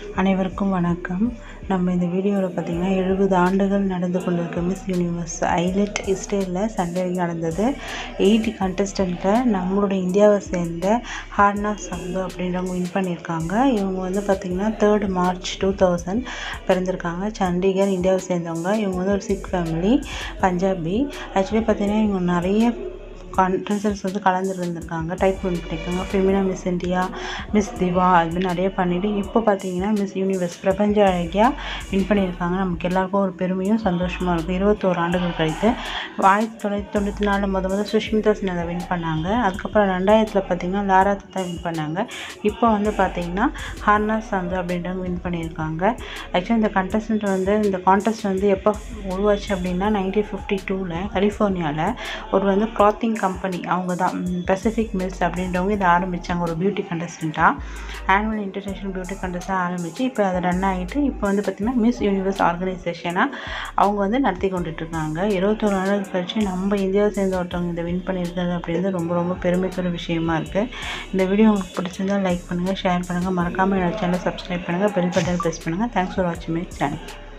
அனைவருக்கும் வணக்கம் நம்ம இந்த வீடியோவில் பார்த்திங்கன்னா எழுபது ஆண்டுகள் நடந்து கொண்டிருக்க மிஸ் யூனிவர்ஸ் ஐலட் இஸ்ரேலில் சண்டே நடந்தது எயிட்டி கண்டஸ்டண்ட்டில் நம்மளோட இந்தியாவை சேர்ந்த ஹார்னா சந்து அப்படின்றவங்க வின் பண்ணியிருக்காங்க இவங்க வந்து பார்த்திங்கன்னா தேர்ட் மார்ச் டூ தௌசண்ட் பிறந்திருக்காங்க சண்டிகர் இந்தியாவை சேர்ந்தவங்க இவங்க வந்து ஒரு சிக் ஃபேமிலி பஞ்சாபி ஆக்சுவலி பார்த்திங்கன்னா இவங்க நிறைய கான்டென்சன்ஸ் வந்து கலந்துருந்துருக்காங்க டைப் வின் பண்ணியிருக்காங்க Femina Miss India Miss Diva அது மாதிரி நிறைய பண்ணிவிட்டு இப்போ பார்த்தீங்கன்னா மிஸ் யூனிவர்ஸ் பிரபஞ்ச அழகியாக வின் பண்ணியிருக்காங்க நமக்கு எல்லாருக்கும் ஒரு பெருமையும் சந்தோஷமாக இருக்கும் இருபத்தோரு ஆண்டுகள் கழித்து ஆயிரத்தி தொள்ளாயிரத்தி தொண்ணூற்றி நாலு முத முதல் சுஷ்மிதா சென் அதை வின் பண்ணாங்க அதுக்கப்புறம் ரெண்டாயிரத்தில் பார்த்தீங்கன்னா லாரா தத்தா வின் பண்ணாங்க இப்போ வந்து பார்த்தீங்கன்னா ஹார்னா சந்து அப்படின்றவங்க வின் பண்ணியிருக்காங்க ஆக்சுவலி இந்த கண்டஸ்டன்ட் வந்து இந்த கான்டெஸ்ட் வந்து எப்போ உருவாச்சு அப்படின்னா நைன்டீன் ஃபிஃப்டி டூவில் கலிஃபோர்னியாவில் ஒரு வந்து கிளாத்திங் கம்பெனி அவங்க தான் பெசிஃபிக் மில்ஸ் அப்படின்றவங்க இதை ஆரம்பித்தாங்க ஒரு பியூட்டி கண்டஸ்டண்ட்டாக ஆனுவல் இன்டர்நேஷ்னல் பியூட்டி கண்டஸ்ட்டாக ஆரம்பித்து இப்போ அதை ரன் ஆகிட்டு இப்போ வந்து பார்த்திங்கன்னா மிஸ் யூனிவர்ஸ் ஆர்கனைசேஷனாக அவங்க வந்து நடத்தி கொண்டுட்ருக்காங்க இருபத்தொரு நாள் கழிச்சு நம்ம இந்தியாவை சேர்ந்த ஒருத்தவங்க இதை வின் பண்ணியிருக்காங்க அப்படின்றது ரொம்ப ரொம்ப பெருமைக்குரிய விஷயமா இருக்குது இந்த வீடியோ உங்களுக்கு பிடிச்சிருந்தா லைக் பண்ணுங்கள் ஷேர் பண்ணுங்கள் மறக்காமல் என்னோட சேனலை சப்ஸ்கிரைப் பண்ணுங்கள் பெல் பட்டன் ப்ரெஸ் பண்ணுங்கள் தேங்க்ஸ் ஃபார் வாட்சிங் மை சேனல்